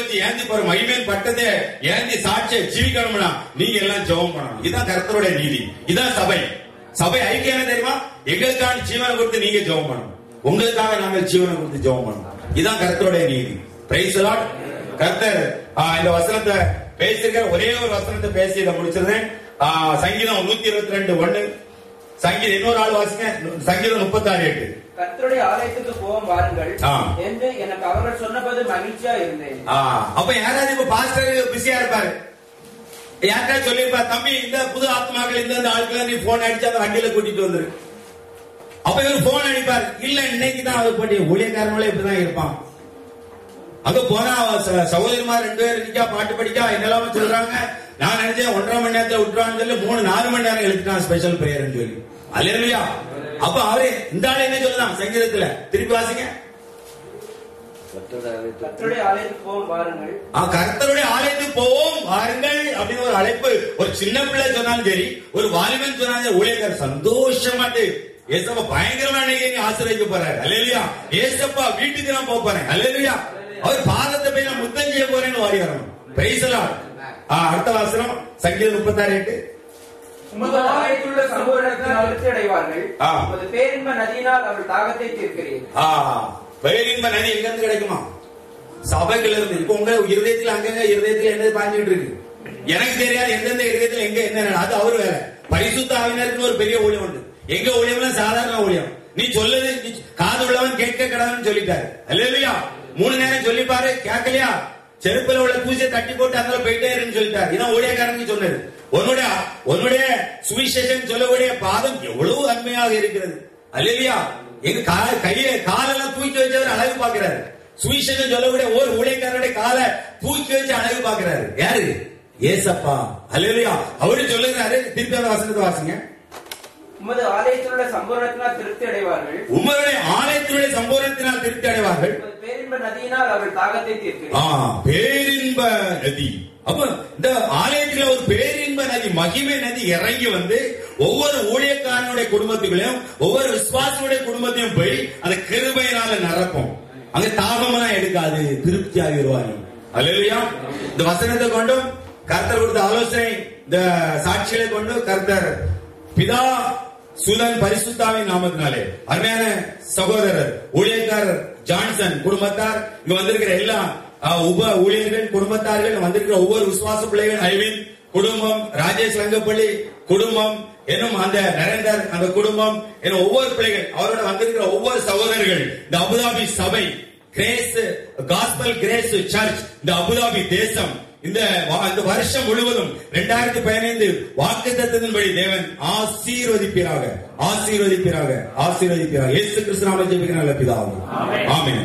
வச்சு ஏந்தி போற மகிமேன் பட்டத்தை ஏந்தி சாட்சியை ஜீவிக்கணும்னா நீங்க எல்லாம் ஜெபம் பண்ணணும் இதுதான் கர்த்தருடைய நீதி இதான் சபை சபை ஐக்கியம் என்ன தெரியுமா எங்களுக்கான ஜீவனை கொடுத்து நீங்க ஜெபம் பண்ணணும் உங்களுக்காக நாங்கள் ஜீவனை கொடுத்து ஜெபம் பண்ணணும் இதுதான் கர்த்தருடைய நீதி பிரைஸ் லார்ட் கர்த்தர் ஆ, இந்த வசனத்தை பேசிருக்க ஒரே ஒரு வசனத்தை பேசி இதை முடிச்சிருந்தேன் ஆ, சங்கீதம் நூத்தி இருபத்தி ரெண்டு ஒண்ணு சங்கீதம் இன்னொரு ஆள் வாசிங்க சங்கீதம் முப்பத்தாறு எட்டு கர்த்தருடைய ஆலயத்துக்கு போவோம் வாருங்கள் ஆ. என்று எனக்கு அவர்கள் சொன்னபோது மகிழ்ச்சியா இருந்தேன் ஆ, அப்ப யாராவது இப்ப பாஸ்டர் பிஸியா இருப்பாரு யாருக்கா சொல்லிருப்பா தம்பி இந்த புது ஆத்மாக்கள் இந்த இந்த ஆட்களை நீ போன் அடிச்சு அந்த வண்டியில கூட்டிட்டு வந்துரு அப்ப இவர் போன் அடிப்பார் இல்ல இன்னைக்கு தான் அவர் போட்டி ஊழியக்காரங்களே இப்படிதான் இருப்பான் அங்க போனா ச- சகோதரிமார் ரெண்டு பேரும் நிக்கா பாட்டு படிக்கா என்னெல்லாம் சொல்றாங்க நான் நினைச்சேன் ஒன்றரை மணி நேரத்துல விட்டுருவான்னு சொல்லி மூணு நாலு மணி நேரம் எழுதிட்டான் ஸ்பெஷல் பிரேயர்னு சொல்லி அல்லையா அப்ப அவரு இந்த ஆளு என்ன சொல்லுதான் சங்கீதத்துல திருப்பி வாசிங்க கர்த்தருடைய ஆலயத்துக்கு போவோம் வாருங்கள் ஆ, கர்த்தருடைய ஆலயத்துக்கு போவோம் வாருங்கள் அப்படின்னு ஒரு அழைப்பு ஒரு சின்ன பிள்ளை சொன்னாலும் சரி ஒரு வாலிபன் சொன்னாலும் சரி, ஊழியக்காரர் சந்தோஷமாட்டு ஏசப்பா பயங்கரமா இன்னைக்கு நீ ஆசீர்வதிக்க போறாரு அல்லையா ஏசப்பா வீட்டுக்கு நான் போக போறேன் அல்லையா அவர் பாதத்தை போய் நான் முத்தம் செய்ய போறேன்னு வாரி வரணும் பிரைசலாம் அடுத்த வாசனம் சங்கீதம் முப்பத்தாறு எட்டு உமது ஆலயத்திலுள்ள சம்பூரணத்தினால் திருப்தி அடைவார்கள் ஆ. உமது பேரின்ப நதியினால் அவள் தாகத்தை தீர்க்கிறீர் ஆ பேரின்ப நதி எங்க இருந்து கிடைக்குமா சபைகள் இருந்து இப்ப உங்க இருதயத்துல அங்கங்க இருதயத்துல என்ன பாஞ்சிட்டு இருக்கு எனக்கு தெரியாது எந்தெந்த இருதயத்துல எங்க என்ன நடக்குது. அது அவரு வேலை பரிசுத்த ஆவினருக்கு ஒரு பெரிய ஊழியம் உண்டு எங்க ஊழியம்லாம் சாதாரண ஊழியம் நீ சொல்லது நீ காது உள்ளவன் கேட்க கடவுள்னு சொல்லிட்டாரு அல்லையா மூணு நேரம் சொல்லிப்பாரு கேட்கலையா செருப்புல உள்ள பூஜை தட்டி போட்டு அங்க போயிட்டே இருன்னு சொல்லிட்டாரு இதான் ஊழியக்காரனுக்கு சொன்னது உன்னுடைய உன்னுடைய சுவிசேஷன் சொல்லக்கூடிய பாதம் எவ்வளவு அருமையாக இருக்கிறது அல்லையா எங்க கா- கையை காலெல்லாம் தூக்கி வச்சவர் அழகு பாக்குறாரு சுவிசேஷம் சொல்லக்கூடிய ஒரு ஊழியக்காரனுடைய காலை தூக்கி வச்சு அழகு பாக்குறாரு யாரு ஏசப்பா அல்லையா அவரு சொல்லுகிறாரு திருப்பி அந்த வசனத்தை வாசிங்க உமது ஆலயத்திலுள்ள சம்பூரணத்தினால் திருப்தி அடைவார்கள் உங்களுடைய ஆலயத்தினுடைய சம்பூரணத்தினால் திருப்தி அடைவார்கள் உமது பேரின்ப நதியினால் அவள் தாகத்தை தீர்க்கிறீர் ஆ பேரின்ப நதி அப்ப இந்த ஆலயத்துல ஒரு பேரின்ப நதி மகிமை நதி இறங்கி வந்து ஒவ்வொரு ஊழியக்காரனுடைய குடும்பத்துகளையும் ஒவ்வொரு விசுவாசியுடைய குடும்பத்தையும் போய் அந்த கிருபையினால நிரப்பும் அங்க தாகமெல்லாம் எடுக்காது திருப்தி ஆகிடுவாங்க அல்லையா இந்த வசனத்தை கொண்டும் கர்த்தர் கொடுத்த ஆலோசனை இந்த சாட்சிகளை கொண்டு கர்த்தர் பிதா சுதன் பரிசுத்தாவின் நாமத்தினாலே அருமையான சகோதரர் ஊழியக்காரர் ஜான்சன் குடும்பத்தார் இங்க வந்திருக்கிற எல்லா அஹ், உப ஊழியர்கள் குடும்பத்தார்கள் வந்திருக்கிற ஒவ்வொரு விசுவாச பிள்ளைகள் ஐவின் குடும்பம் ராஜேஷ் ரங்கப்பள்ளி குடும்பம் என்னும் அந்த நரேந்தர் அந்த குடும்பம் எனும் ஒவ்வொரு பிள்ளைகள் அவரோட வந்திருக்கிற ஒவ்வொரு சகோதரர்கள் இந்த அபுதாபி சபை கிரேஸ் காஸ்பல் கிரேஸ் சர்ச் இந்த அபுதாபி தேசம் இந்த வா- இந்த வருஷம் முழுவதும் இரண்டாயிரத்தி பதினைந்து வாக்கு தத்துவத்தின்படி தேவன் ஆசீர்வதிப்பீராக ஆசீர்வதிப்பீராக ஆசீர்வதிப்பீராக இயேசு கிறிஸ்து நாம ஜெபிக்கிற நல்ல பிதாவே ஆமென்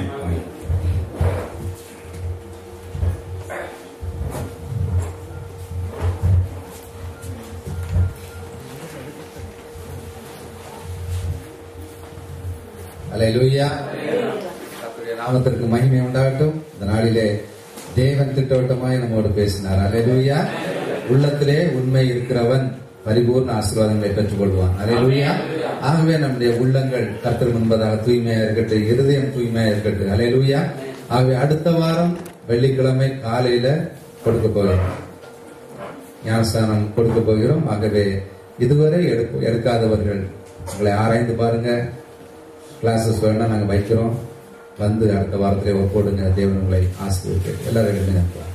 அல்லேலூயா கர்த்தருடைய நாமத்திற்கு மகிமை உண்டாகட்டும் இந்த நாளிலே தேவன் திட்டவட்டமாய் நம்மோடு பேசினார் அல்லேலூயா உள்ளத்திலே உண்மை இருக்கிறவன் பரிபூர்ண ஆசீர்வாதங்களை பெற்றுக் கொள்வான் அல்லேலூயா ஆகவே நம்முடைய உள்ளங்கள் கர்த்தர் முன்பதாக தூய்மையா இருக்கட்டும் இருதயம் தூய்மையா இருக்கட்டும் அல்லேலூயா ஆகவே அடுத்த வாரம் வெள்ளிக்கிழமை காலையில கொடுக்க போகிறோம் ஞானஸ்தானம் கொடுக்க போகிறோம் ஆகவே இதுவரை எடுக்க- எடுக்காதவர்கள் உங்களை ஆராய்ந்து பாருங்க கிளாஸஸ் வேணா நாங்க வைக்கிறோம் வந்து அடுத்த வாரத்திலே ஒரு போடுங்க தேவன் உங்களை ஆசீர்வதிக்க எல்லாரும் எழுதி அனுப்பலாம்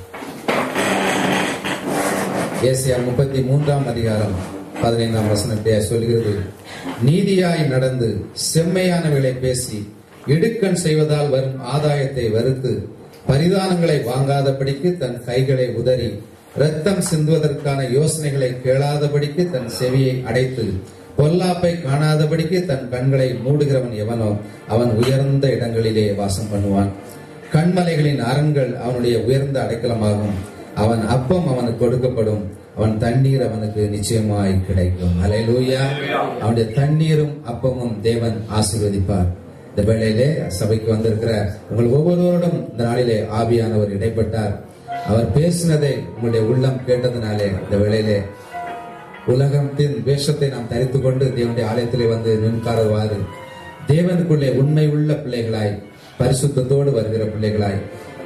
ஏசியா முப்பத்தி மூன்றாம் அதிகாரம் பதினைந்தாம் வசனத்தை சொல்கிறது நீதியாய் நடந்து செம்மையானவைகளை பேசி இடுக்கண் செய்வதால் வரும் ஆதாயத்தை வெறுத்து பரிதானங்களை வாங்காதபடிக்கு தன் கைகளை உதறி ரத்தம் சிந்துவதற்கான யோசனைகளை கேளாதபடிக்கு தன் செவியை அடைத்து பொல்லாப்பை காணாதபடிக்கு தன் கண்களை மூடுகிறவன் எவனோ அவன் உயர்ந்த இடங்களிலே வாசம் பண்ணுவான் கண்மலைகளின் அரண்கள் அவனுடைய உயர்ந்த அடைக்கலமாகும் அவன் அப்பம் அவனுக்கு கொடுக்கப்படும் அவன் தண்ணீர் அவனுக்கு நிச்சயமாய் கிடைக்கும் அலையலூயா அவனுடைய தண்ணீரும் அப்பமும் தேவன் ஆசீர்வதிப்பார் இந்த வேளையிலே சபைக்கு வந்திருக்கிற உங்கள் ஒவ்வொருவரோடும் இந்த நாளிலே ஆவியானவர் இடைப்பட்டார் அவர் பேசினதை உங்களுடைய உள்ளம் கேட்டதினாலே இந்த வேளையிலே உலகத்தின் வேஷத்தை நாம் தரித்துக் கொண்டு தேவனுடைய ஆலயத்திலே வந்து நின்காரவாறு தேவனுக்குள்ளே உண்மை உள்ள பிள்ளைகளாய் பரிசுத்தத்தோடு வருகிற பிள்ளைகளாய்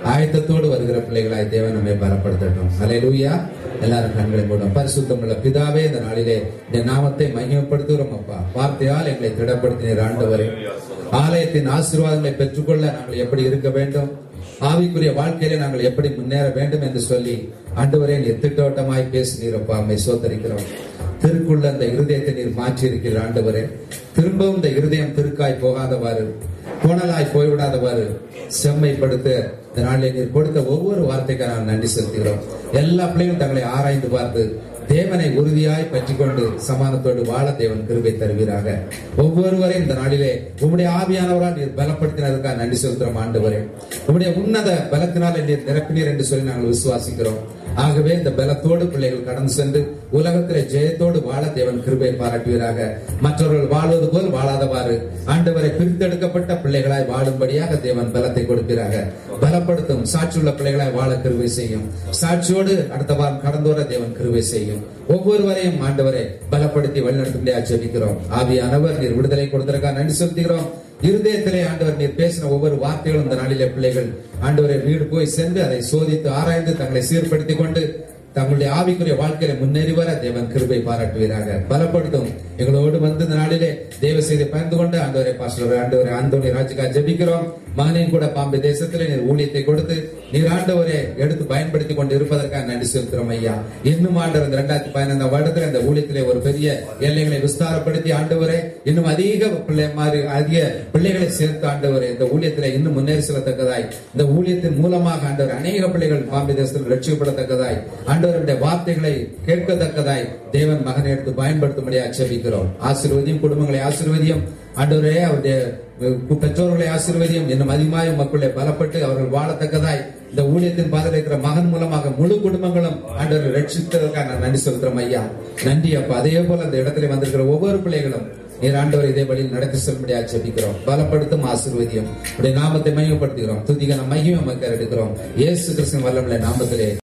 ஆயத்தத்தோடு வருகிற பிள்ளைகளாய் தேவன் நம்மை பலப்படுத்தட்டும் ஹalleluya எல்லாரும் கண்களை மூடும் பரிசுத்தமுள்ள பிதாவே இந்த நாளிலே இந்த நாமத்தை மகிமைப்படுத்துகிறோம் அப்பா வார்த்தையால் எங்களை திடப்படுத்தினீர் ஆண்டவரே ஆலயத்தின் ஆசீர்வாதங்களை பெற்றுக்கொள்ள நாங்கள் எப்படி இருக்க வேண்டும் ஆவிக்குரிய வாழ்க்கையிலே நாங்கள் எப்படி முன்னேற வேண்டும் என்று சொல்லி ஆண்டவரே நீர் திட்டவட்டமாய் பேசினீரப்பா அம்மை சோதரிக்கிறோம் திருக்குள்ள அந்த இருதயத்தை நீர் மாற்றி இருக்கிற ஆண்டவரே திரும்பவும் இந்த இருதயம் திருக்காய் போகாதவாறு கோணலாய் போய்விடாதவாறு செம்மைப்படுத்த இந்த நாளிலே நீர் கொடுத்த ஒவ்வொரு வார்த்தைக்கு நான் நன்றி செலுத்துகிறோம் எல்லா பிள்ளைகளும் தங்களை ஆராய்ந்து பார்த்து தேவனை உறுதியாய் பற்றி கொண்டு சமானத்தோடு வாழ தேவன் கிருபை தருவீராக ஒவ்வொருவரையும் இந்த நாளிலே உம்முடைய ஆவியானவரால் நீர் பலப்படுத்தினதற்காக நன்றி செலுத்துகிறோம் ஆண்டவரே உம்முடைய உன்னத பலத்தினால் நீர் நிரப்பினீர் என்று சொல்லி நாங்கள் விசுவாசிக்கிறோம் ஆகவே இந்த பலத்தோடு பிள்ளைகள் கடந்து சென்று உலகத்திலே ஜெயத்தோடு வாழ தேவன் கிருபை பாராட்டுவீராக மற்றவர்கள் வாழ்வது போல் வாழாதவாறு ஆண்டவரை பிரித்தெடுக்கப்பட்ட பிள்ளைகளாய் வாழும்படியாக தேவன் பலத்தை கொடுப்பீராக பலப்படுத்தும் சாட்சியுள்ள பிள்ளைகளாய் வாழ கிருபை செய்யும் சாட்சியோடு அடுத்த வாரம் கடந்து வர தேவன் கிருபை செய்யும் ஒவ்வொருவரையும் ஆண்டவரை பலப்படுத்தி வழிநடத்தும்படியா ஜெபிக்கிறோம் ஆவியானவர் நீர் விடுதலை கொடுத்ததற்காக நன்றி செலுத்துகிறோம் இருதயத்திலே ஆண்டவர் நீர் பேசின ஒவ்வொரு வார்த்தைகளும் இந்த நாளிலே பிள்ளைகள் ஆண்டவரை வீடு போய் சென்று அதை சோதித்து ஆராய்ந்து தங்களை சீர்படுத்திக் கொண்டு தங்களுடைய ஆவிக்குரிய வாழ்க்கையில முன்னேறி வர தேவன் கிருபை பாராட்டுவீராக பலப்படுத்தும் எங்களோடு வந்து இந்த நாளிலே தேவ செய்தி பகிர்ந்து கொண்டு ஆண்டவரை பாஸ்டர் ஆண்டவரை ஆண்டோடைய ராஜுக்கா ஜெபிக்கிறோம் மகனையும் கூட பாம்பே தேசத்திலே நீர் ஊழியத்தை கொடுத்து நீர் ஆண்டவரை எடுத்து பயன்படுத்தி கொண்டு இருப்பதற்காக நன்றி செலுத்துறோம் ஐயா இன்னும் ஆண்டவர் இந்த ரெண்டாயிரத்தி பதினைந்தாம் வருடத்துல இந்த ஊழியத்திலே ஒரு பெரிய எல்லைகளை விஸ்தாரப்படுத்தி ஆண்டவரே இன்னும் அதிக பிள்ளை மாதிரி அதிக பிள்ளைகளை சேர்த்து ஆண்டவரே இந்த ஊழியத்திலே இன்னும் முன்னேறி செல்லத்தக்கதாய் இந்த ஊழியத்தின் மூலமாக ஆண்டவர் அநேக பிள்ளைகள் பாம்பே தேசத்தில் ரட்சிக்கப்படத்தக்கதாய் ஆண்டவருடைய வார்த்தைகளை கேட்கத்தக்கதாய் தேவன் மகனை எடுத்து பயன்படுத்தும்படியாக ஆச்சரிக்கிறோம் ஆசீர்வதியும் குடும்பங்களை ஆசீர்வதியும் ஆண்டவரே அவருடைய அஹ், பெற்றோர்களை ஆசீர்வதியும் இன்னும் அதிகமாய் மக்களை பலப்பட்டு அவர்கள் வாழத்தக்கதாய் இந்த ஊழியத்தின் பாதையில் இருக்கிற மகன் மூலமாக முழு குடும்பங்களும் ஆண்டவரை ரட்சித்ததற்காக நான் நன்றி செலுத்துறோம் ஐயா நன்றி அப்பா அதே போல அந்த இடத்துல வந்திருக்கிற ஒவ்வொரு பிள்ளைகளும் நீர் ஆண்டவர் இதே வழியில் நடத்தி செல்லும்படி ஆச்சரிக்கிறோம் பலப்படுத்தும் ஆசீர்வதியும் உடைய நாமத்தை மையப்படுத்துகிறோம் துதிக மகிமை மக்கள் எடுக்கிறோம் இயேசு கிறிஸ்துவின் வல்லமுள்ள நாமத்திலே